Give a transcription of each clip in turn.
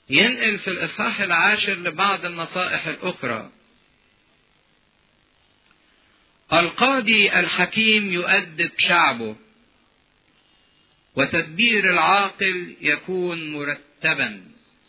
ينقل في الإصحاح العاشر لبعض النصائح الأخرى القاضي الحكيم يؤدب شعبه وتدبير العاقل يكون مرتبا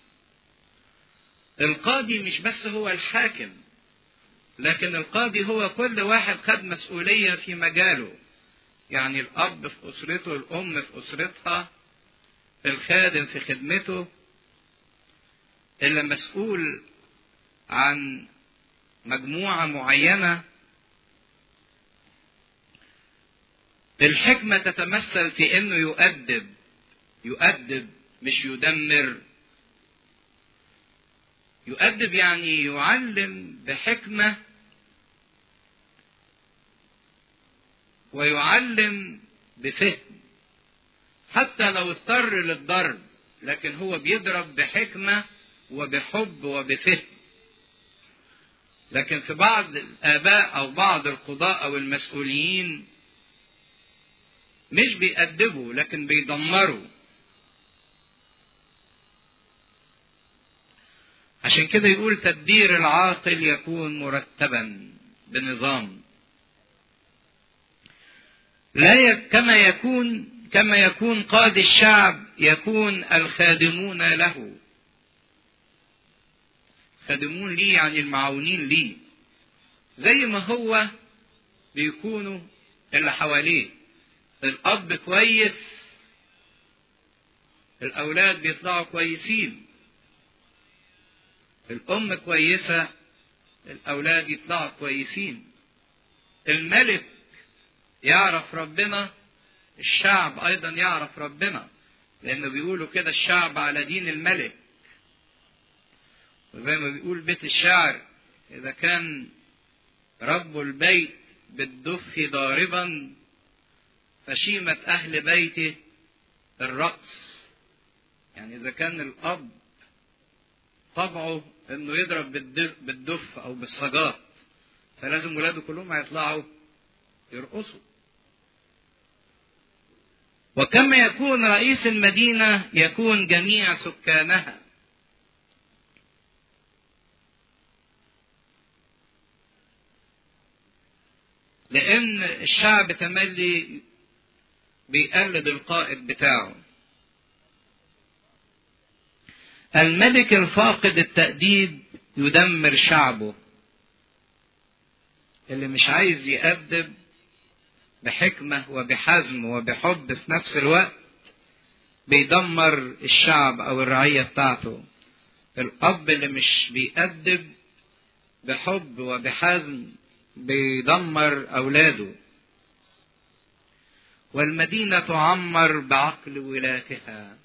القاضي مش بس هو الحاكم لكن القاضي هو كل واحد خد مسؤولية في مجاله يعني الأب في أسرته الأم في أسرتها الخادم في خدمته اللي مسؤول عن مجموعة معينة الحكمة تتمثل في انه يؤدب يؤدب مش يدمر يؤدب يعني يعلم بحكمة ويعلم بفهم حتى لو اضطر للضرب لكن هو بيضرب بحكمة وبحب وبفهم لكن في بعض الآباء أو بعض القضاء أو المسؤولين مش بيأدبوا لكن بيدمروا عشان كده يقول تدبير العاقل يكون مرتبا بنظام لا ي... كما يكون كما يكون قاضي الشعب يكون الخادمون له خادمون ليه يعني المعاونين ليه زي ما هو بيكونوا اللي حواليه الأب كويس الأولاد بيطلعوا كويسين الأم كويسة الأولاد يطلعوا كويسين الملك يعرف ربنا الشعب أيضا يعرف ربنا لأنه بيقولوا كده الشعب على دين الملك وزي ما بيقول بيت الشعر إذا كان رب البيت بالدف ضاربا فشيمة أهل بيته الرقص يعني إذا كان الأب طبعه إنه يضرب بالدف أو بالصجات فلازم ولاده كلهم هيطلعوا يرقصوا وكما يكون رئيس المدينة يكون جميع سكانها لأن الشعب تملي بيقلد القائد بتاعه الملك الفاقد التأديب يدمر شعبه اللي مش عايز يأدب بحكمة وبحزم وبحب في نفس الوقت بيدمر الشعب أو الرعية بتاعته الأب اللي مش بيأدب بحب وبحزم بيدمر أولاده والمدينة تعمر بعقل ولاتها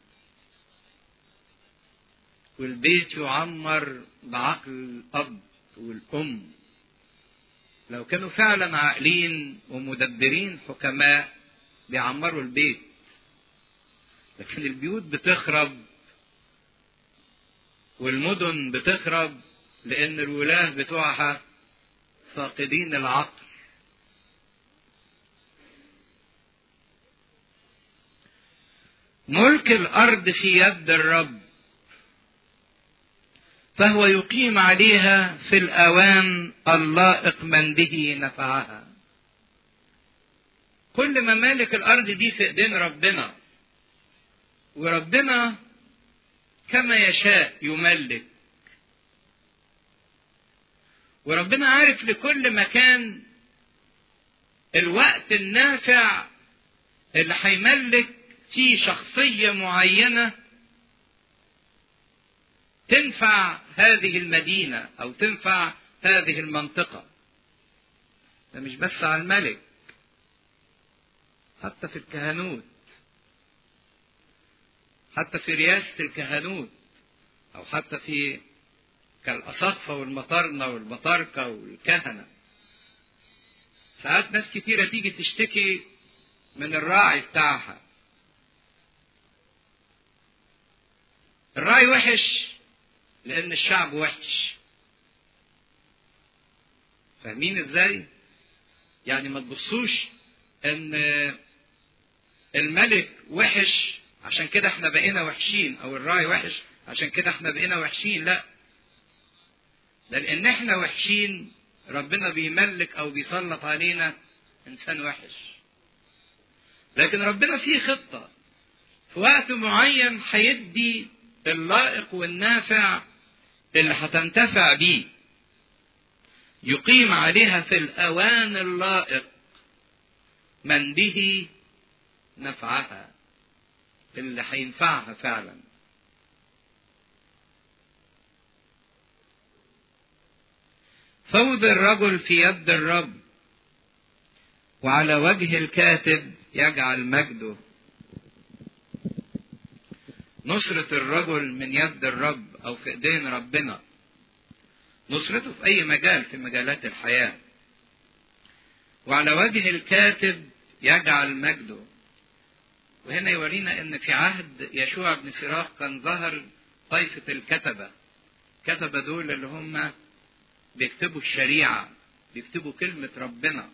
والبيت يعمر بعقل الأب والأم لو كانوا فعلا عاقلين ومدبرين حكماء بيعمروا البيت لكن البيوت بتخرب والمدن بتخرب لأن الولاة بتوعها فاقدين العقل ملك الارض في يد الرب فهو يقيم عليها في الاوان اللائق من به نفعها كل ممالك الارض دي في ايدين ربنا وربنا كما يشاء يملك وربنا عارف لكل مكان الوقت النافع اللي هيملك فيه شخصية معينة تنفع هذه المدينة أو تنفع هذه المنطقة ده مش بس على الملك حتى في الكهنوت حتى في رياسة الكهنوت أو حتى في كالأصفة والمطرنة والبطاركة والكهنة ساعات ناس كتيرة تيجي تشتكي من الراعي بتاعها الراعي وحش لأن الشعب وحش فاهمين ازاي؟ يعني ما تبصوش ان الملك وحش عشان كده احنا بقينا وحشين او الراعي وحش عشان كده احنا بقينا وحشين لا ده لان احنا وحشين ربنا بيملك او بيسلط علينا انسان وحش لكن ربنا فيه خطه في وقت معين هيدي اللائق والنافع اللي هتنتفع بيه يقيم عليها في الاوان اللائق من به نفعها اللي هينفعها فعلا فوض الرجل في يد الرب وعلى وجه الكاتب يجعل مجده نصرة الرجل من يد الرب أو في إيدين ربنا نصرته في أي مجال في مجالات الحياة وعلى وجه الكاتب يجعل مجده وهنا يورينا ان في عهد يشوع بن سراخ كان ظهر طائفة الكتبة كتبة دول اللي هم بيكتبوا الشريعة بيكتبوا كلمة ربنا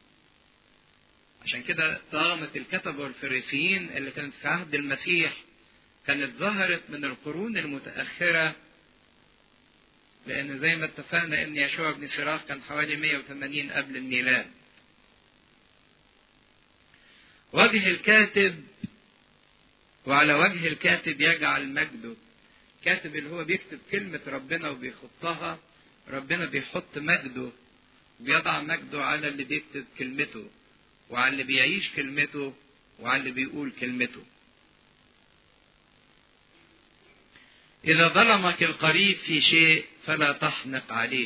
عشان كده طامة الكتبة والفريسيين اللي كانت في عهد المسيح كانت ظهرت من القرون المتأخرة لأن زي ما اتفقنا إن يشوع بن سراخ كان حوالي 180 قبل الميلاد. وجه الكاتب وعلى وجه الكاتب يجعل مجده. كاتب اللي هو بيكتب كلمة ربنا وبيخطها ربنا بيحط مجده بيضع مجده على اللي بيكتب كلمته وعلى اللي بيعيش كلمته وعلى اللي بيقول كلمته. إذا ظلمك القريب في شيء فلا تحنق عليه.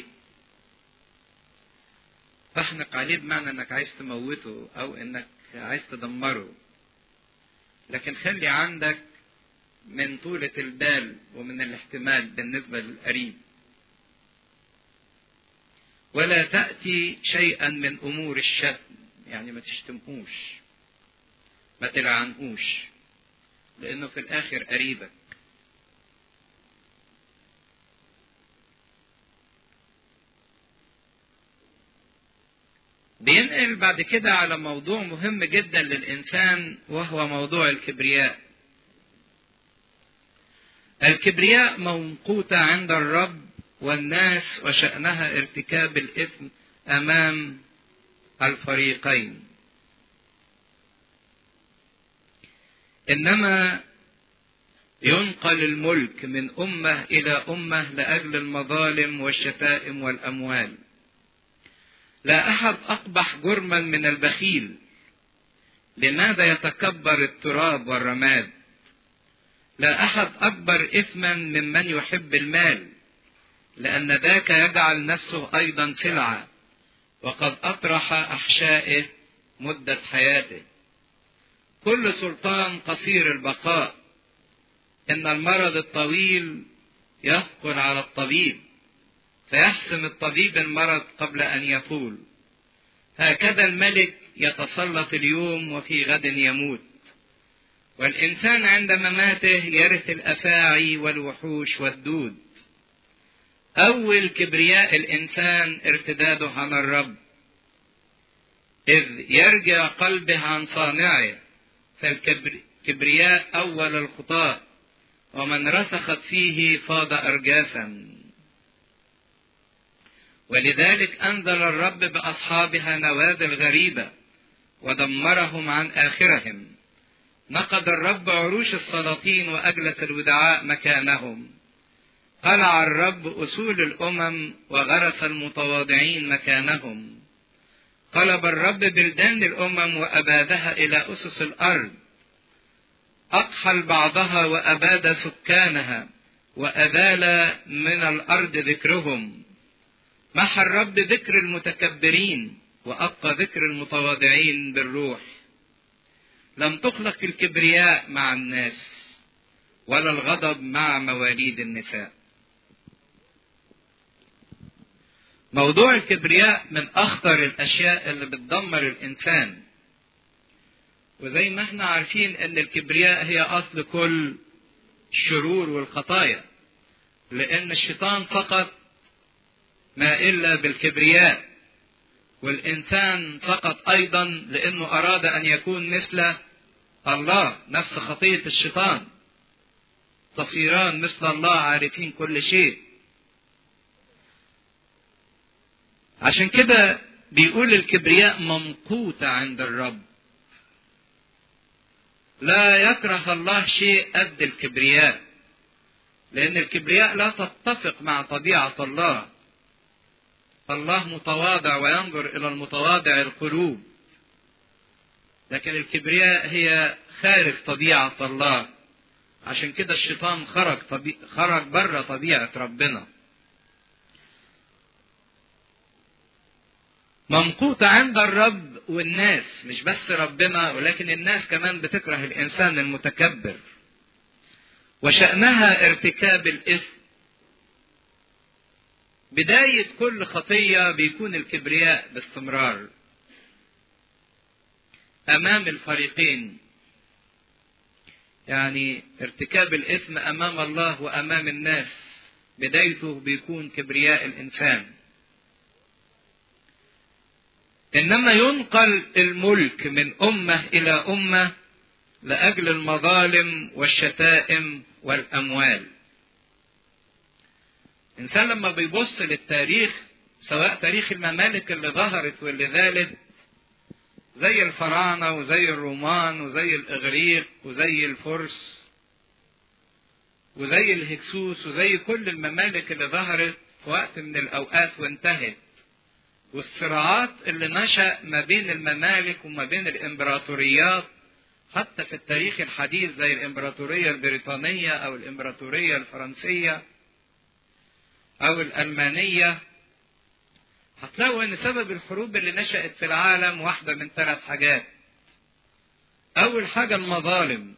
تحنق عليه بمعنى إنك عايز تموته أو إنك عايز تدمره. لكن خلي عندك من طولة البال ومن الاحتمال بالنسبة للقريب. ولا تأتي شيئا من أمور الشتم، يعني ما تشتمهوش. ما تلعنهوش. لأنه في الآخر قريبك. بينقل بعد كده على موضوع مهم جدا للإنسان وهو موضوع الكبرياء. الكبرياء موقوتة عند الرب والناس وشأنها ارتكاب الإثم أمام الفريقين. إنما ينقل الملك من أمة إلى أمة لأجل المظالم والشتائم والأموال. لا احد اقبح جرما من البخيل لماذا يتكبر التراب والرماد لا احد اكبر اثما ممن يحب المال لان ذاك يجعل نفسه ايضا سلعه وقد اطرح احشائه مده حياته كل سلطان قصير البقاء ان المرض الطويل يثقل على الطبيب فيحسم الطبيب المرض قبل ان يطول هكذا الملك يتسلط اليوم وفي غد يموت والانسان عند مماته يرث الافاعي والوحوش والدود اول كبرياء الانسان ارتداده عن الرب اذ يرجع قلبه عن صانعه فالكبرياء اول الخطاه ومن رسخت فيه فاض ارجاسا ولذلك أنزل الرب بأصحابها نوادي الغريبة ودمرهم عن آخرهم نقض الرب عروش السلاطين وأجلس الودعاء مكانهم قلع الرب أصول الأمم وغرس المتواضعين مكانهم قلب الرب بلدان الأمم وأبادها إلى أسس الأرض أقحل بعضها وأباد سكانها وأبال من الأرض ذكرهم محى الرب ذكر المتكبرين وأبقى ذكر المتواضعين بالروح لم تخلق الكبرياء مع الناس ولا الغضب مع مواليد النساء موضوع الكبرياء من أخطر الأشياء اللي بتدمر الإنسان وزي ما احنا عارفين ان الكبرياء هي اصل كل الشرور والخطايا لان الشيطان سقط ما الا بالكبرياء والانسان سقط ايضا لانه اراد ان يكون مثل الله نفس خطيه الشيطان تصيران مثل الله عارفين كل شيء عشان كده بيقول الكبرياء ممقوتة عند الرب لا يكره الله شيء قد الكبرياء لأن الكبرياء لا تتفق مع طبيعة الله الله متواضع وينظر إلى المتواضع القلوب لكن الكبرياء هي خارج طبيعة الله عشان كده الشيطان خرج طبي... خرج بره طبيعة ربنا ممقوتة عند الرب والناس مش بس ربنا ولكن الناس كمان بتكره الإنسان المتكبر وشأنها ارتكاب الإثم بداية كل خطية بيكون الكبرياء باستمرار أمام الفريقين يعني ارتكاب الإثم أمام الله وأمام الناس بدايته بيكون كبرياء الإنسان إنما ينقل الملك من أمة إلى أمة لأجل المظالم والشتائم والأموال الإنسان لما بيبص للتاريخ سواء تاريخ الممالك اللي ظهرت واللي ذالت زي الفراعنة وزي الرومان وزي الإغريق وزي الفرس وزي الهكسوس وزي كل الممالك اللي ظهرت في وقت من الأوقات وانتهت والصراعات اللي نشأ ما بين الممالك وما بين الإمبراطوريات حتى في التاريخ الحديث زي الإمبراطورية البريطانية أو الإمبراطورية الفرنسية أو الألمانية هتلاقوا ان سبب الحروب اللي نشأت في العالم واحدة من ثلاث حاجات. أول حاجة المظالم.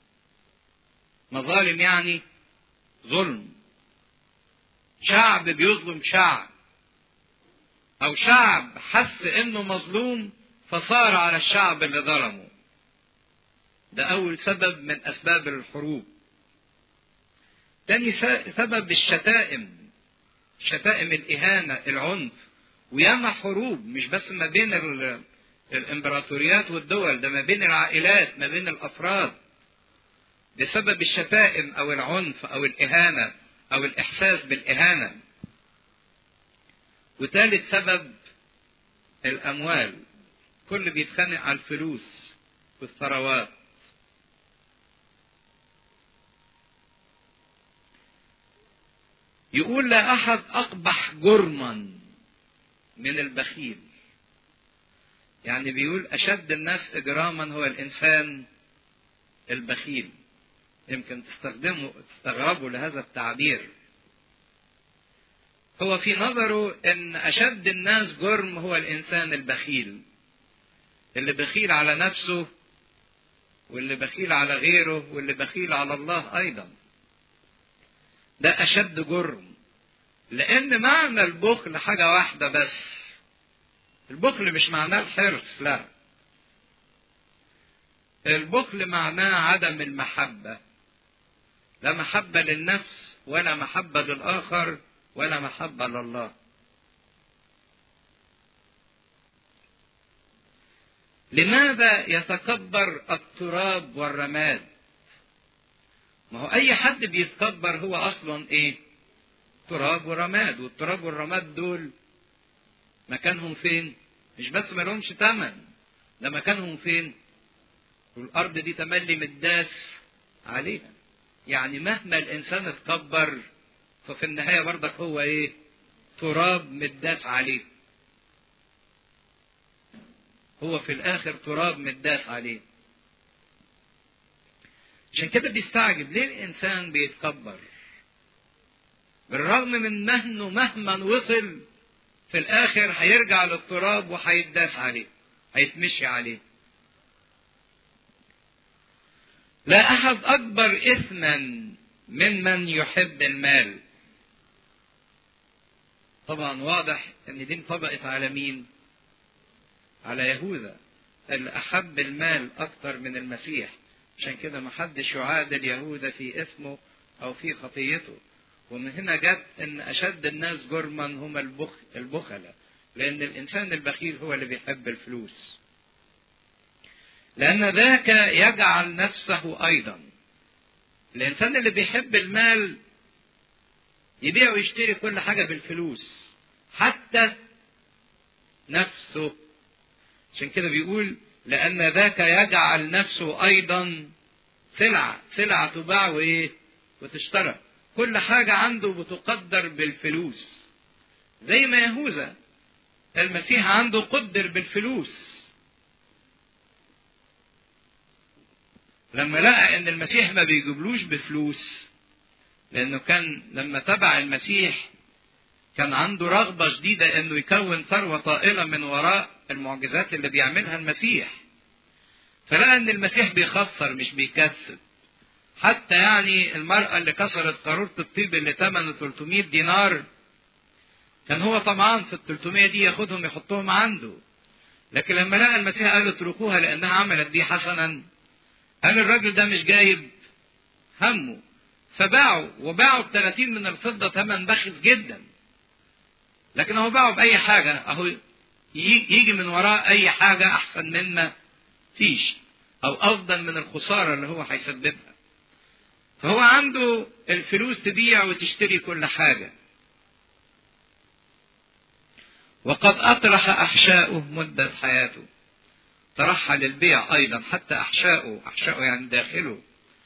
مظالم يعني ظلم. شعب بيظلم شعب. أو شعب حس إنه مظلوم فصار على الشعب اللي ظلمه. ده أول سبب من أسباب الحروب. تاني سبب الشتائم. شتائم الإهانة، العنف. وياما حروب مش بس ما بين الامبراطوريات والدول ده ما بين العائلات ما بين الافراد بسبب الشتائم او العنف او الاهانه او الاحساس بالاهانه وثالث سبب الاموال كل بيتخانق على الفلوس والثروات يقول لا احد اقبح جرما من البخيل يعني بيقول أشد الناس إجراما هو الإنسان البخيل يمكن تستخدموا تستغربوا لهذا التعبير هو في نظره ان اشد الناس جرم هو الانسان البخيل اللي بخيل على نفسه واللي بخيل على غيره واللي بخيل على الله ايضا ده اشد جرم لان معنى البخل حاجه واحده بس البخل مش معناه الحرص لا البخل معناه عدم المحبه لا محبه للنفس ولا محبه للاخر ولا محبه لله لماذا يتكبر التراب والرماد ما هو اي حد بيتكبر هو اصلا ايه تراب ورماد والتراب والرماد دول مكانهم فين مش بس ما لهمش تمن ده مكانهم فين والارض دي تملي متداس عليها يعني مهما الانسان اتكبر ففي النهايه برضك هو ايه تراب متداس عليه هو في الاخر تراب متداس عليه عشان كده بيستعجب ليه الانسان بيتكبر بالرغم من مهنه مهما وصل في الاخر هيرجع للتراب وهيتداس عليه هيتمشي عليه لا احد اكبر اثما من من يحب المال طبعا واضح ان دي انطبقت على مين على يهوذا اللي احب المال اكتر من المسيح عشان كده ما حدش يعادل يهوذا في اسمه او في خطيته ومن هنا جت ان اشد الناس جرما هم البخ البخله لان الانسان البخيل هو اللي بيحب الفلوس لان ذاك يجعل نفسه ايضا الإنسان اللي بيحب المال يبيع ويشتري كل حاجة بالفلوس حتى نفسه عشان كده بيقول لأن ذاك يجعل نفسه أيضا سلعة سلعة تباع وإيه وتشترى كل حاجة عنده بتقدر بالفلوس زي ما يهوذا المسيح عنده قدر بالفلوس لما لقى ان المسيح ما بيجيبلوش بفلوس لانه كان لما تبع المسيح كان عنده رغبة شديدة انه يكون ثروة طائلة من وراء المعجزات اللي بيعملها المسيح فلقى ان المسيح بيخسر مش بيكسب حتى يعني المرأة اللي كسرت قارورة الطيب اللي ثمنه 300 دينار كان هو طمعان في ال 300 دي ياخدهم يحطهم عنده لكن لما لقى المسيح قال اتركوها لانها عملت دي حسنا قال الراجل ده مش جايب همه فباعوا وباعوا ب 30 من الفضة ثمن بخس جدا لكن هو باعوا بأي حاجة أهو يجي من وراء أي حاجة أحسن مما فيش أو أفضل من الخسارة اللي هو هيسببها فهو عنده الفلوس تبيع وتشتري كل حاجة وقد أطرح أحشاؤه مدة حياته طرحها للبيع أيضا حتى أحشاؤه أحشاؤه يعني داخله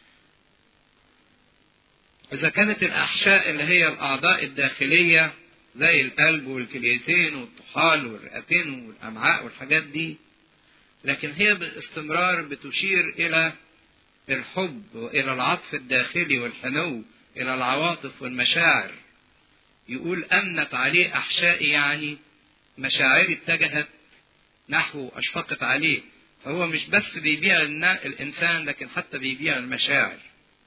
إذا كانت الأحشاء اللي هي الأعضاء الداخلية زي القلب والكليتين والطحال والرئتين والأمعاء والحاجات دي لكن هي باستمرار بتشير إلى الحب وإلى العطف الداخلي والحنو إلى العواطف والمشاعر يقول أنت عليه أحشائي يعني مشاعري اتجهت نحو أشفقت عليه فهو مش بس بيبيع الإنسان لكن حتى بيبيع المشاعر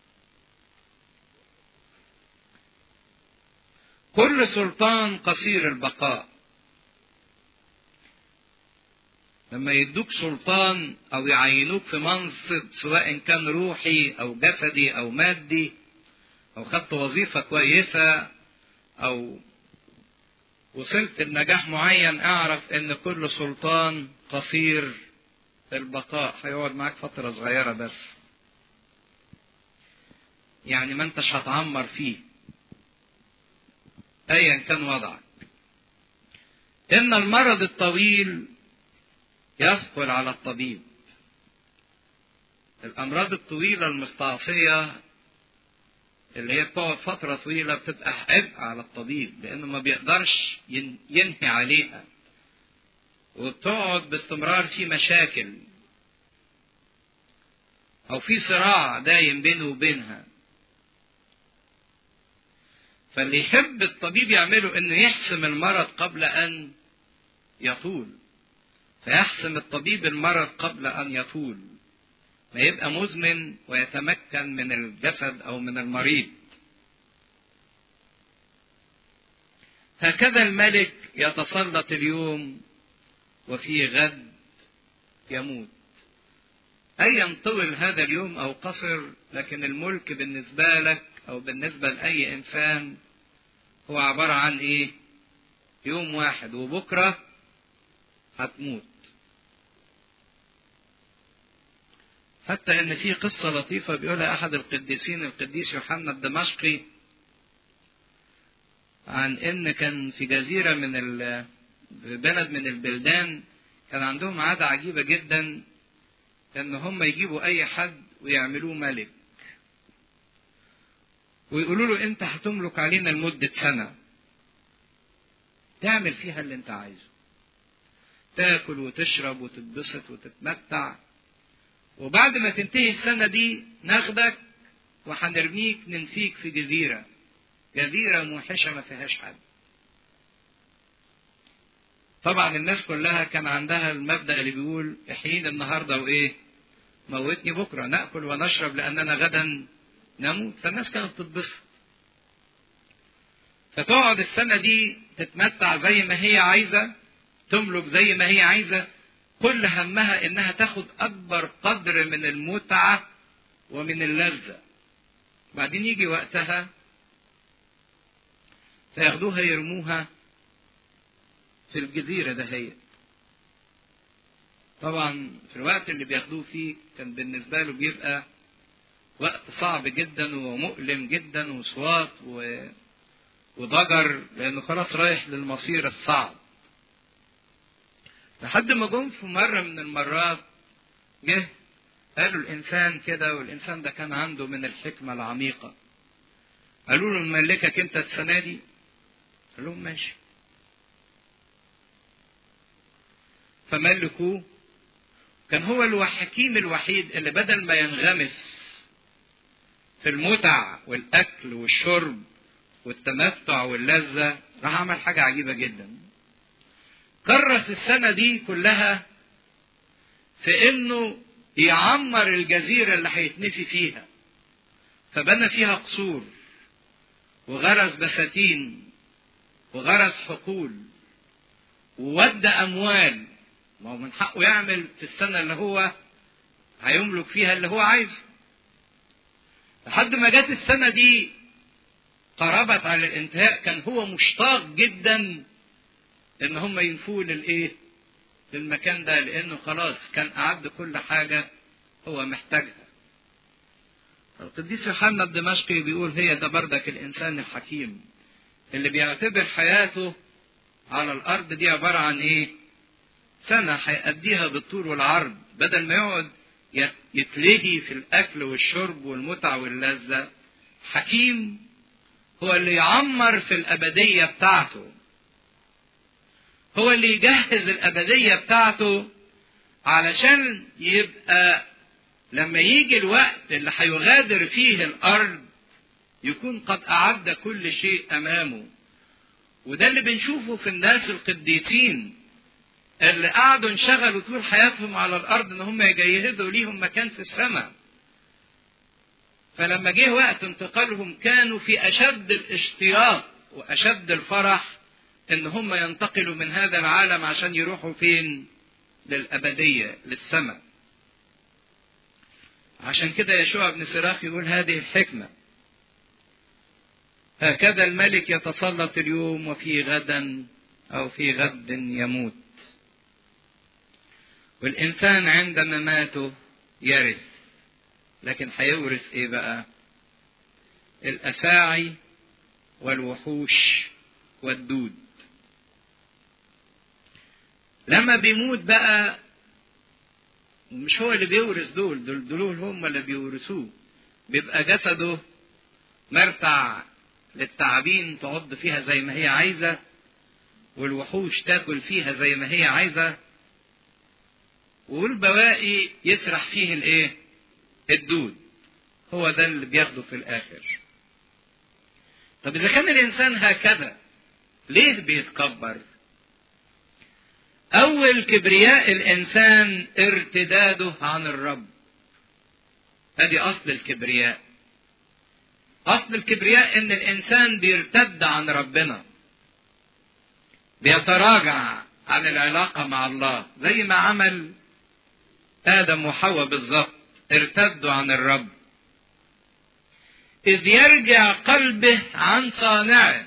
كل سلطان قصير البقاء لما يدوك سلطان او يعينوك في منصب سواء كان روحي او جسدي او مادي او خدت وظيفة كويسة او وصلت لنجاح معين اعرف ان كل سلطان قصير البقاء هيقعد معاك فترة صغيرة بس يعني ما انتش هتعمر فيه ايا كان وضعك ان المرض الطويل يثقل على الطبيب الامراض الطويله المستعصيه اللي هي بتقعد فتره طويله بتبقى عبء على الطبيب لانه ما بيقدرش ينهي عليها وبتقعد باستمرار في مشاكل او في صراع دايم بينه وبينها فاللي يحب الطبيب يعمله انه يحسم المرض قبل ان يطول فيحسم الطبيب المرض قبل ان يطول ما يبقى مزمن ويتمكن من الجسد او من المريض هكذا الملك يتسلط اليوم وفي غد يموت ايا طول هذا اليوم او قصر لكن الملك بالنسبه لك او بالنسبه لاي انسان هو عباره عن ايه يوم واحد وبكره هتموت حتى ان في قصه لطيفه بيقولها احد القديسين القديس يوحنا الدمشقي عن ان كان في جزيره من بلد من البلدان كان عندهم عاده عجيبه جدا ان هم يجيبوا اي حد ويعملوه ملك ويقولوا له انت هتملك علينا لمدة سنة تعمل فيها اللي انت عايزه تاكل وتشرب وتتبسط وتتمتع وبعد ما تنتهي السنة دي ناخدك وهنرميك ننفيك في جزيرة جزيرة موحشة ما فيهاش حد طبعا الناس كلها كان عندها المبدأ اللي بيقول احييني النهاردة وايه موتني بكرة نأكل ونشرب لأننا غدا نموت فالناس كانت تتبسط فتقعد السنة دي تتمتع زي ما هي عايزة تملك زي ما هي عايزة كل همها انها تاخد اكبر قدر من المتعة ومن اللذة بعدين يجي وقتها فياخدوها يرموها في الجزيرة دهيت طبعا في الوقت اللي بياخدوه فيه كان بالنسبة له بيبقى وقت صعب جدا ومؤلم جدا وصوات و... وضجر لانه خلاص رايح للمصير الصعب لحد ما جم في مرة من المرات جه قالوا الإنسان كده والإنسان ده كان عنده من الحكمة العميقة قالوا له نملكك أنت السنة دي قال لهم ماشي فملكوه كان هو الحكيم الوحيد اللي بدل ما ينغمس في المتع والأكل والشرب والتمتع واللذة راح عمل حاجة عجيبة جدا كرس السنة دي كلها في انه يعمر الجزيرة اللي هيتنفي فيها فبنى فيها قصور وغرس بساتين وغرس حقول وودى اموال ما هو من حقه يعمل في السنة اللي هو هيملك فيها اللي هو عايزه لحد ما جت السنة دي قربت على الانتهاء كان هو مشتاق جدا ان هم ينفوه للايه للمكان ده لانه خلاص كان اعد كل حاجه هو محتاجها القديس يوحنا الدمشقي بيقول هي ده بردك الانسان الحكيم اللي بيعتبر حياته على الارض دي عباره عن ايه سنه هيأديها بالطول والعرض بدل ما يقعد يتلهي في الاكل والشرب والمتع واللذه حكيم هو اللي يعمر في الابديه بتاعته هو اللي يجهز الأبدية بتاعته علشان يبقى لما يجي الوقت اللي هيغادر فيه الأرض يكون قد أعد كل شيء أمامه وده اللي بنشوفه في الناس القديسين اللي قعدوا انشغلوا طول حياتهم على الأرض إن هم يجهزوا ليهم مكان في السماء فلما جه وقت انتقالهم كانوا في أشد الاشتياق وأشد الفرح ان هم ينتقلوا من هذا العالم عشان يروحوا فين للأبدية للسماء عشان كده يشوع بن سراخ يقول هذه الحكمة هكذا الملك يتسلط اليوم وفي غدا أو في غد يموت والإنسان عند مماته يرث لكن هيورث إيه بقى الأفاعي والوحوش والدود لما بيموت بقى مش هو اللي بيورث دول دول دول هم اللي بيورثوه بيبقى جسده مرتع للتعابين تعض فيها زي ما هي عايزة والوحوش تاكل فيها زي ما هي عايزة والبواقي يسرح فيه الايه الدود هو ده اللي بياخده في الاخر طب اذا كان الانسان هكذا ليه بيتكبر أول كبرياء الإنسان ارتداده عن الرب. أدي أصل الكبرياء. أصل الكبرياء إن الإنسان بيرتد عن ربنا. بيتراجع عن العلاقة مع الله، زي ما عمل آدم وحواء بالظبط، ارتدوا عن الرب. إذ يرجع قلبه عن صانعه.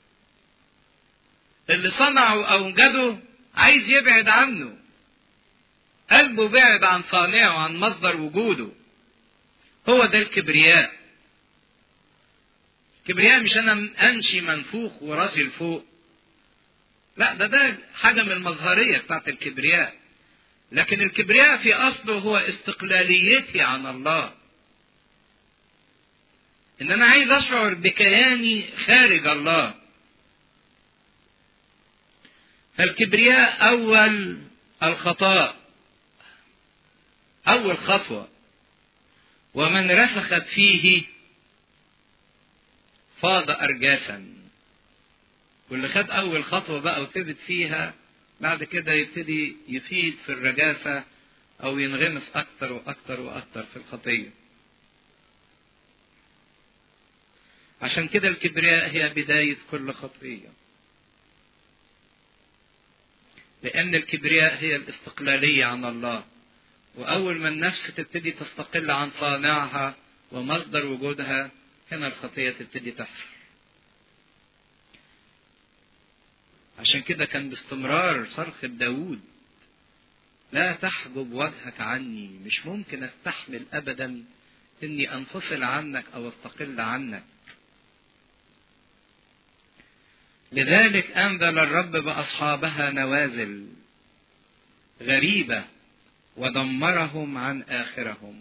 اللي صنعه أوجده عايز يبعد عنه قلبه بعد عن صانعه عن مصدر وجوده هو ده الكبرياء الكبرياء مش انا انشي منفوخ وراسي لفوق لا ده ده حاجه من المظهريه بتاعت الكبرياء لكن الكبرياء في اصله هو استقلاليتي عن الله ان انا عايز اشعر بكياني خارج الله فالكبرياء أول الخطاء أول خطوة ومن رسخت فيه فاض أرجاسا واللي خد أول خطوة بقى وثبت فيها بعد كده يبتدي يفيد في الرجاسة أو ينغمس أكتر وأكتر وأكتر في الخطية عشان كده الكبرياء هي بداية كل خطية لأن الكبرياء هي الاستقلالية عن الله وأول ما النفس تبتدي تستقل عن صانعها ومصدر وجودها هنا الخطية تبتدي تحصل عشان كده كان باستمرار صرخ داود لا تحجب وجهك عني مش ممكن استحمل أبدا اني انفصل عنك او استقل عنك لذلك انزل الرب باصحابها نوازل غريبه ودمرهم عن اخرهم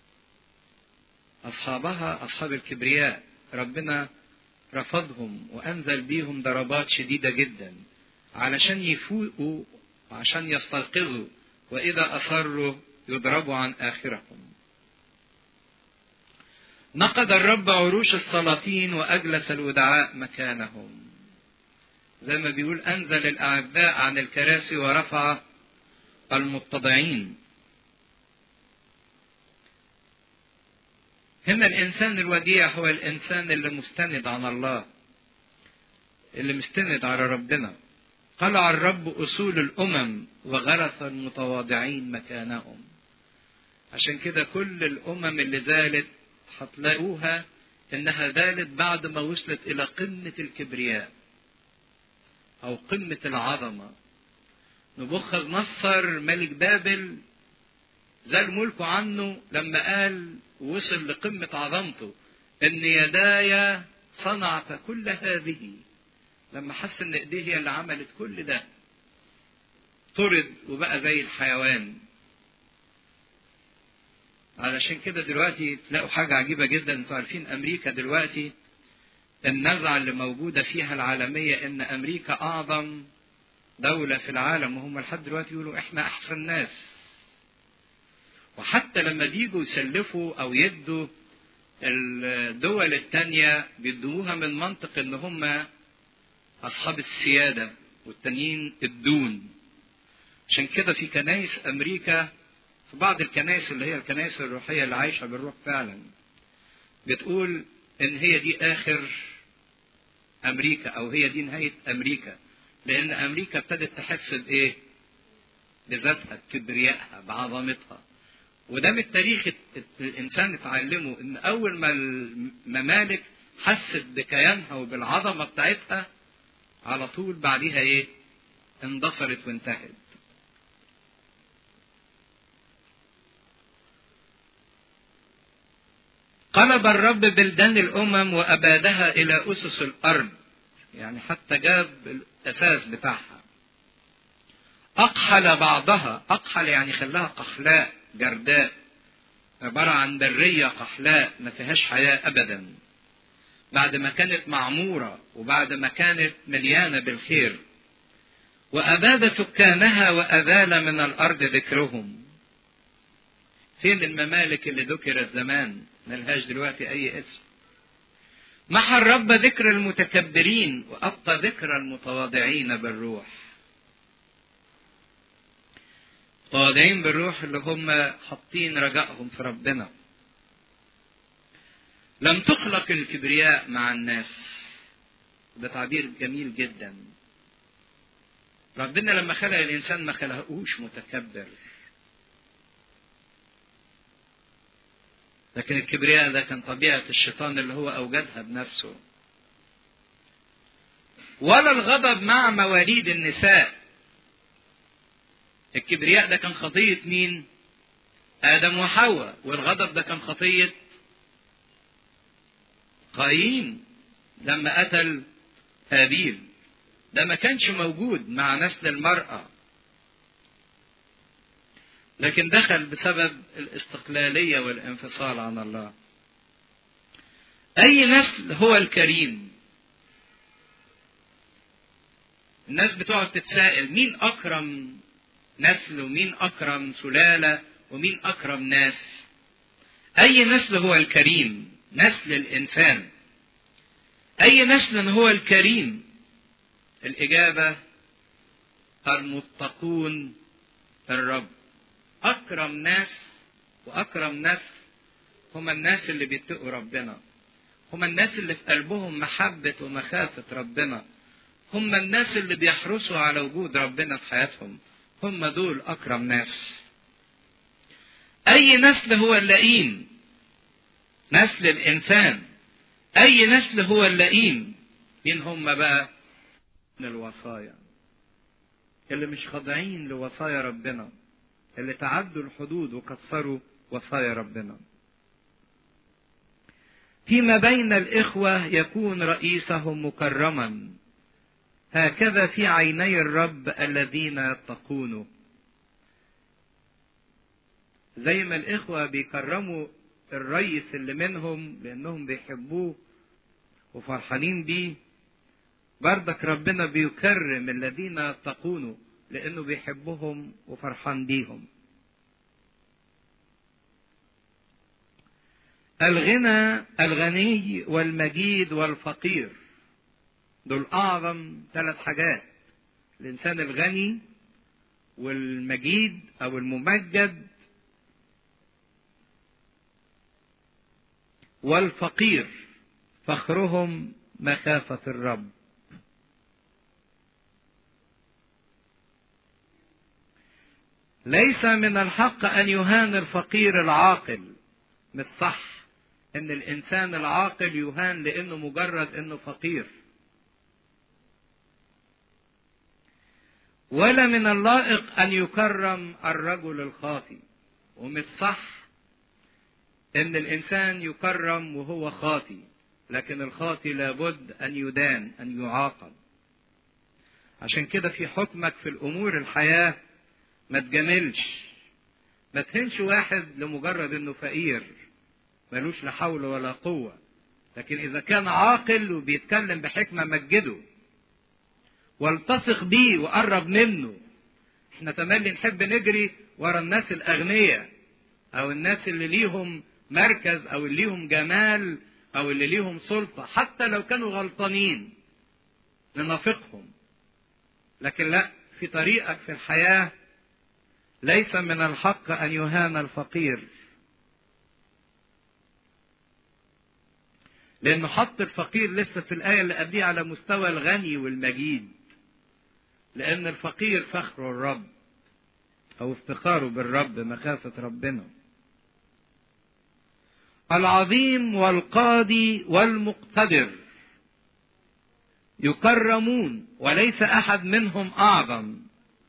اصحابها اصحاب الكبرياء ربنا رفضهم وانزل بيهم ضربات شديده جدا علشان يفوقوا وعشان يستيقظوا واذا اصروا يضربوا عن اخرهم نقض الرب عروش السلاطين واجلس الودعاء مكانهم زي ما بيقول انزل الاعداء عن الكراسي ورفع المتضعين هنا الانسان الوديع هو الانسان اللي مستند على الله اللي مستند على ربنا قلع الرب اصول الامم وغرس المتواضعين مكانهم عشان كده كل الامم اللي زالت هتلاقوها انها زالت بعد ما وصلت الى قمه الكبرياء او قمه العظمه نبوخذ نصر ملك بابل زال ملكه عنه لما قال وصل لقمة عظمته إن يداي صنعت كل هذه لما حس إن إيديه هي اللي عملت كل ده طرد وبقى زي الحيوان علشان كده دلوقتي تلاقوا حاجة عجيبة جدا انتوا عارفين أمريكا دلوقتي النزعة اللي موجودة فيها العالمية إن أمريكا أعظم دولة في العالم وهم لحد دلوقتي يقولوا إحنا أحسن ناس وحتى لما بيجوا يسلفوا او يدوا الدول التانية بيدوها من منطق ان هم اصحاب السيادة والتانيين الدون عشان كده في كنايس امريكا في بعض الكنائس اللي هي الكنائس الروحية اللي عايشة بالروح فعلا بتقول ان هي دي اخر امريكا او هي دي نهاية امريكا لان امريكا ابتدت تحس بايه بذاتها بكبريائها بعظمتها وده من التاريخ الانسان اتعلمه ان اول ما الممالك حست بكيانها وبالعظمه بتاعتها على طول بعديها ايه اندثرت وانتهت قلب الرب بلدان الامم وابادها الى اسس الارض يعني حتى جاب الاساس بتاعها اقحل بعضها اقحل يعني خلاها قحلاء جرداء عبارة عن برية قحلاء ما فيهاش حياة أبدا بعد ما كانت معمورة وبعد ما كانت مليانة بالخير وأباد سكانها وأذال من الأرض ذكرهم فين الممالك اللي ذكرت زمان ملهاش دلوقتي أي اسم محى الرب ذكر المتكبرين وأبقى ذكر المتواضعين بالروح متواضعين بالروح اللي هم حاطين رجائهم في ربنا لم تخلق الكبرياء مع الناس ده تعبير جميل جدا ربنا لما خلق الانسان ما خلقوش متكبر لكن الكبرياء ده كان طبيعه الشيطان اللي هو اوجدها بنفسه ولا الغضب مع مواليد النساء الكبرياء ده كان خطية مين؟ آدم وحواء والغضب ده كان خطية قايين لما قتل هابيل ده ما كانش موجود مع نسل المرأة لكن دخل بسبب الاستقلالية والانفصال عن الله أي نسل هو الكريم الناس بتقعد تتساءل مين أكرم نسل ومين أكرم سلالة ومين أكرم ناس أي نسل هو الكريم نسل الإنسان أي نسل هو الكريم الإجابة المتقون الرب أكرم ناس وأكرم نسل هم الناس اللي بيتقوا ربنا هم الناس اللي في قلبهم محبة ومخافة ربنا هم الناس اللي بيحرصوا على وجود ربنا في حياتهم هم دول أكرم ناس أي نسل هو اللئيم نسل الإنسان أي نسل هو اللئيم مين هم بقى من الوصايا اللي مش خاضعين لوصايا ربنا اللي تعدوا الحدود وكسروا وصايا ربنا فيما بين الإخوة يكون رئيسهم مكرما هكذا في عيني الرب الذين يتقونه زي ما الإخوة بيكرموا الرئيس اللي منهم لأنهم بيحبوه وفرحانين بيه بردك ربنا بيكرم الذين يتقونه لأنه بيحبهم وفرحان بيهم الغنى الغني والمجيد والفقير دول أعظم ثلاث حاجات الإنسان الغني والمجيد أو الممجد والفقير فخرهم مخافة الرب ليس من الحق أن يهان الفقير العاقل مش صح ان الانسان العاقل يهان لانه مجرد انه فقير ولا من اللائق ان يكرم الرجل الخاطي ومش صح ان الانسان يكرم وهو خاطي لكن الخاطي لابد ان يدان ان يعاقب عشان كده في حكمك في الامور الحياه ما تجاملش ما تهنش واحد لمجرد انه فقير ملوش لا حول ولا قوة لكن إذا كان عاقل وبيتكلم بحكمة مجده والتصق بيه وقرب منه احنا تملي نحب نجري ورا الناس الأغنياء أو الناس اللي ليهم مركز أو اللي ليهم جمال أو اللي ليهم سلطة حتى لو كانوا غلطانين ننافقهم لكن لا في طريقك في الحياة ليس من الحق أن يهان الفقير لأنه حط الفقير لسه في الآية اللي قبليه على مستوى الغني والمجيد لأن الفقير فخر الرب أو افتخاره بالرب مخافة ربنا العظيم والقاضي والمقتدر يكرمون وليس أحد منهم أعظم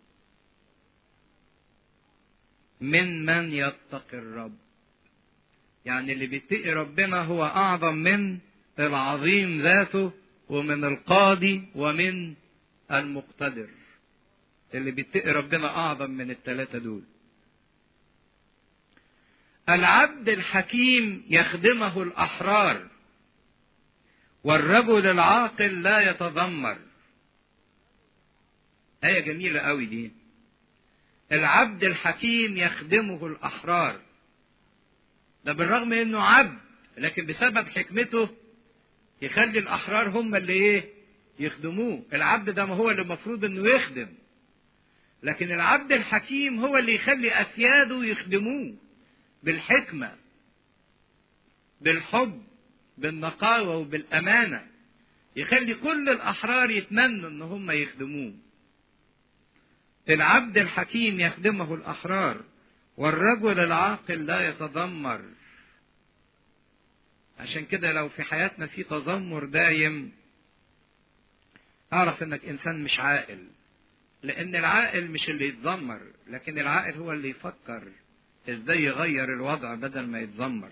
من من يتقي الرب يعني اللي بيتقي ربنا هو أعظم من العظيم ذاته ومن القاضي ومن المقتدر اللي بيتقي ربنا أعظم من الثلاثة دول العبد الحكيم يخدمه الأحرار والرجل العاقل لا يتذمر آية جميلة قوي دي العبد الحكيم يخدمه الأحرار ده بالرغم انه عبد لكن بسبب حكمته يخلي الاحرار هم اللي ايه يخدموه العبد ده ما هو اللي المفروض انه يخدم لكن العبد الحكيم هو اللي يخلي اسياده يخدموه بالحكمه بالحب بالنقاوه وبالامانه يخلي كل الاحرار يتمنوا ان هم يخدموه العبد الحكيم يخدمه الاحرار والرجل العاقل لا يتذمر عشان كده لو في حياتنا في تذمر دايم اعرف انك انسان مش عاقل لان العاقل مش اللي يتذمر لكن العاقل هو اللي يفكر ازاي يغير الوضع بدل ما يتذمر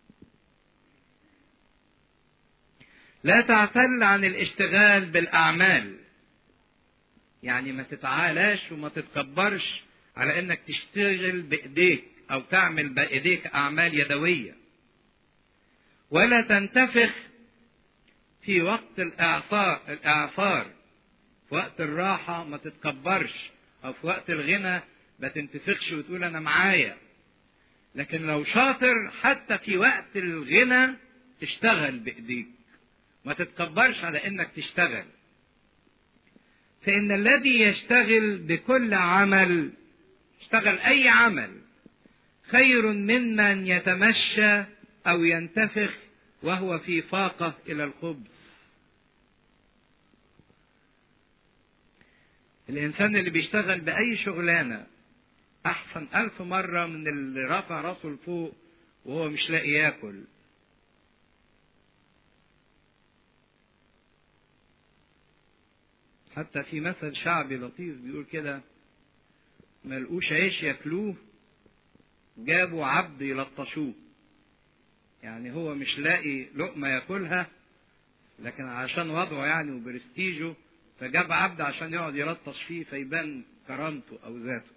لا تعتل عن الاشتغال بالاعمال يعني ما تتعالاش وما تتكبرش على انك تشتغل بايديك او تعمل بايديك اعمال يدويه ولا تنتفخ في وقت الاعصار الاعصار في وقت الراحه ما تتكبرش او في وقت الغنى ما تنتفخش وتقول انا معايا لكن لو شاطر حتى في وقت الغنى تشتغل بايديك ما تتكبرش على انك تشتغل فان الذي يشتغل بكل عمل اشتغل اي عمل خير ممن يتمشى او ينتفخ وهو في فاقة الى الخبز الانسان اللي بيشتغل باي شغلانة احسن الف مرة من اللي رفع راسه لفوق وهو مش لاقي ياكل حتى في مثل شعبي لطيف بيقول كده ما لقوش عيش ياكلوه جابوا عبد يلطشوه يعني هو مش لاقي لقمة ياكلها لكن عشان وضعه يعني وبرستيجه فجاب عبد عشان يقعد يلطش فيه فيبان كرامته أو ذاته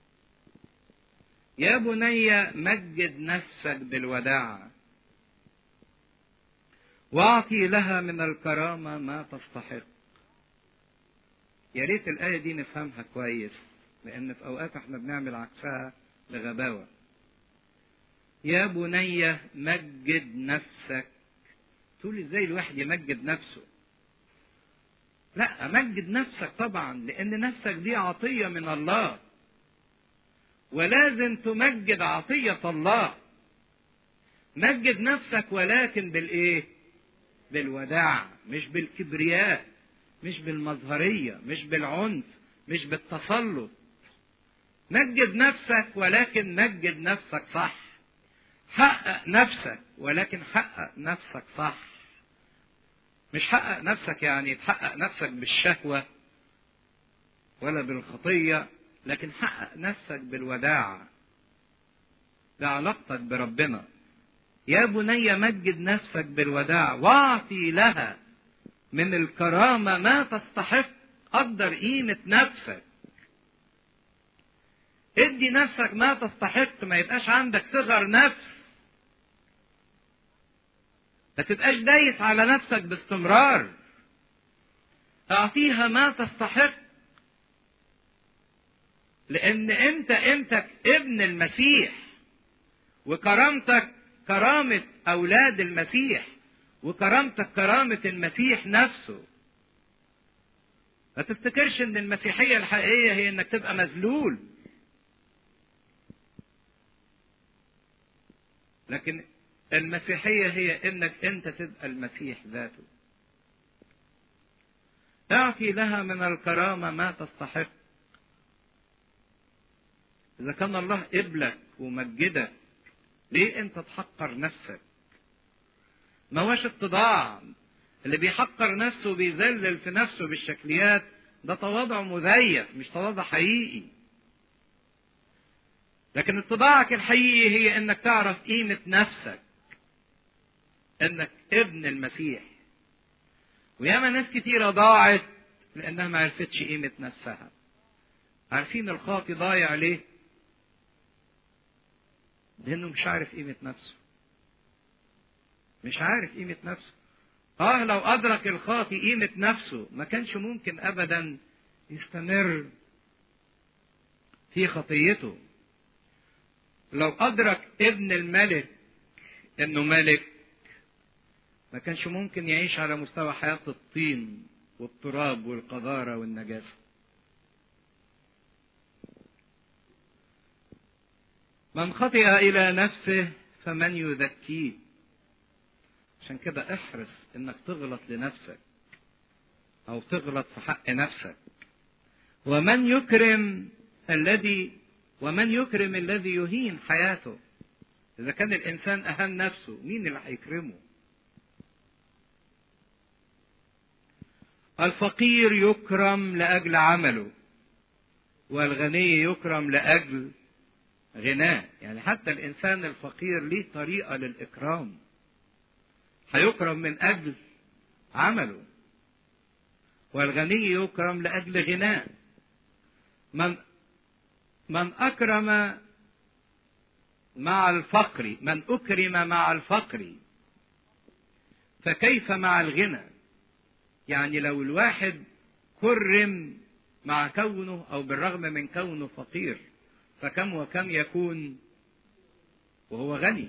يا بني مجد نفسك بالوداع واعطي لها من الكرامة ما تستحق يا ريت الآية دي نفهمها كويس لأن في أوقات احنا بنعمل عكسها بغباوة يا بني مجد نفسك تقول ازاي الواحد يمجد نفسه لا مجد نفسك طبعا لان نفسك دي عطيه من الله ولازم تمجد عطيه الله مجد نفسك ولكن بالايه بالوداع مش بالكبرياء مش بالمظهريه مش بالعنف مش بالتسلط مجد نفسك ولكن مجد نفسك صح حقق نفسك ولكن حقق نفسك صح مش حقق نفسك يعني تحقق نفسك بالشهوة ولا بالخطية لكن حقق نفسك بالوداع بعلاقتك بربنا يا بني مجد نفسك بالوداع واعطي لها من الكرامة ما تستحق قدر قيمة نفسك ادي نفسك ما تستحق ما يبقاش عندك صغر نفس ما تبقاش دايس على نفسك باستمرار اعطيها ما تستحق لان انت انتك ابن المسيح وكرامتك كرامة اولاد المسيح وكرامتك كرامة المسيح نفسه ما تفتكرش ان المسيحية الحقيقية هي انك تبقى مذلول لكن المسيحية هي انك انت تبقى المسيح ذاته اعطي لها من الكرامة ما تستحق اذا كان الله قبلك ومجدك ليه انت تحقر نفسك ما هوش اتضاع اللي بيحقر نفسه وبيذلل في نفسه بالشكليات ده تواضع مزيف مش تواضع حقيقي لكن اتضاعك الحقيقي هي انك تعرف قيمة نفسك انك ابن المسيح وياما ناس كتيرة ضاعت لانها ما عرفتش قيمة نفسها عارفين الخاطي ضايع ليه لانه مش عارف قيمة نفسه مش عارف قيمة نفسه اه لو ادرك الخاطي قيمة نفسه ما كانش ممكن ابدا يستمر في خطيته لو ادرك ابن الملك انه ملك ما كانش ممكن يعيش على مستوى حياة الطين والتراب والقذارة والنجاسة من خطئ إلى نفسه فمن يذكيه عشان كده احرص انك تغلط لنفسك او تغلط في حق نفسك ومن يكرم الذي ومن يكرم الذي يهين حياته اذا كان الانسان اهان نفسه مين اللي هيكرمه الفقير يكرم لاجل عمله والغني يكرم لاجل غناه يعني حتى الانسان الفقير ليه طريقه للاكرام هيكرم من اجل عمله والغني يكرم لاجل غناه من من اكرم مع الفقر من اكرم مع الفقر فكيف مع الغنى يعني لو الواحد كرم مع كونه او بالرغم من كونه فقير فكم وكم يكون وهو غني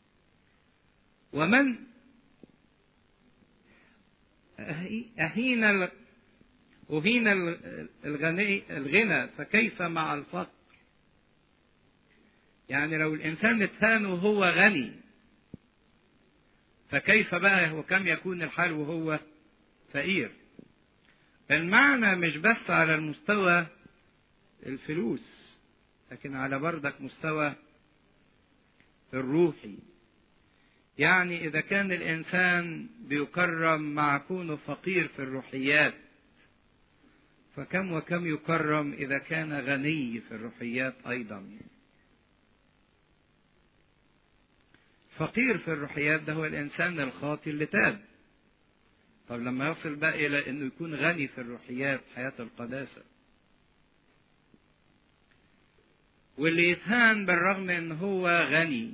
ومن أهين أهين الغني الغنى فكيف مع الفقر يعني لو الإنسان اتهان وهو غني فكيف بقى وكم يكون الحال وهو فقير المعنى مش بس على المستوى الفلوس لكن على بردك مستوى الروحي يعني إذا كان الإنسان بيكرم مع كونه فقير في الروحيات فكم وكم يكرم إذا كان غني في الروحيات أيضا فقير في الروحيات ده هو الإنسان الخاطي اللي تاب طب لما يصل بقى إلى إنه يكون غني في الروحيات حياة القداسة واللي يتهان بالرغم إن هو غني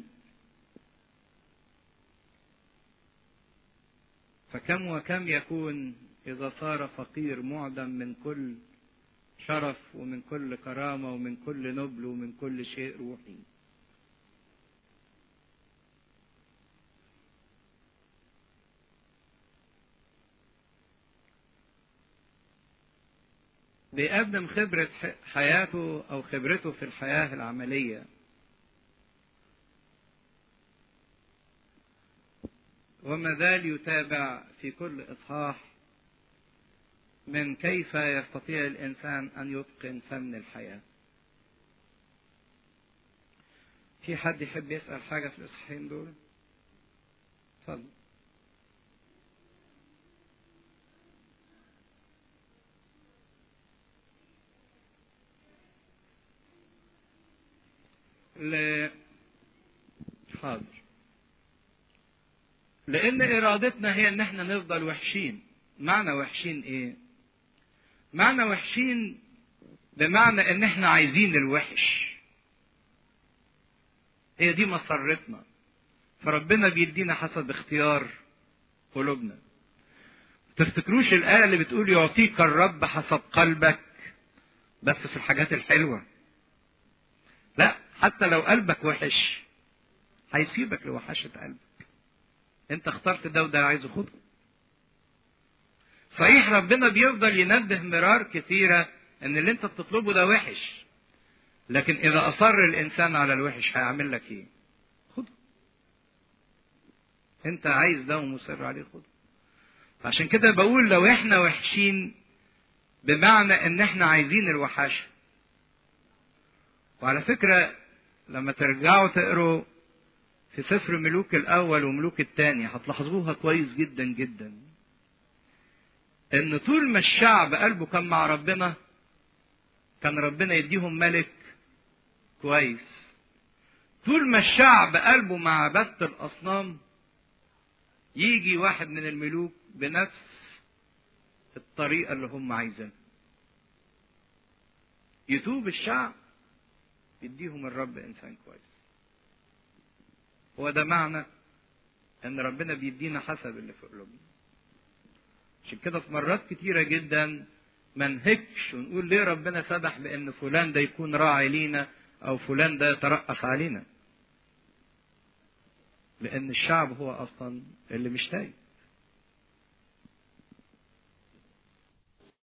فكم وكم يكون إذا صار فقير معدم من كل شرف ومن كل كرامة ومن كل نبل ومن كل شيء روحي بيقدم خبرة حياته أو خبرته في الحياة العملية وما زال يتابع في كل إصحاح من كيف يستطيع الإنسان أن يتقن فن الحياة في حد يحب يسأل حاجة في الإصحاحين دول؟ اتفضل ل... حاضر لأن إرادتنا هي إن إحنا نفضل وحشين معنى وحشين إيه؟ معنى وحشين بمعنى إن إحنا عايزين الوحش هي دي مسرتنا فربنا بيدينا حسب اختيار قلوبنا تفتكروش الآية اللي بتقول يعطيك الرب حسب قلبك بس في الحاجات الحلوة لا حتى لو قلبك وحش هيسيبك لوحشة قلبك انت اخترت ده وده عايزه خده صحيح ربنا بيفضل ينبه مرار كثيرة ان اللي انت بتطلبه ده وحش لكن اذا اصر الانسان على الوحش هيعمل لك ايه خده انت عايز ده ومصر عليه خده عشان كده بقول لو احنا وحشين بمعنى ان احنا عايزين الوحشه وعلى فكره لما ترجعوا تقروا في سفر ملوك الاول وملوك الثاني هتلاحظوها كويس جدا جدا ان طول ما الشعب قلبه كان مع ربنا كان ربنا يديهم ملك كويس طول ما الشعب قلبه مع عبادة الأصنام يجي واحد من الملوك بنفس الطريقة اللي هم عايزينها يتوب الشعب يديهم الرب إنسان كويس هو ده معنى ان ربنا بيدينا حسب اللي في قلوبنا عشان كده في مرات كتيره جدا ما نهكش ونقول ليه ربنا سمح بان فلان ده يكون راعي لينا او فلان ده يترأس علينا لان الشعب هو اصلا اللي مش تايب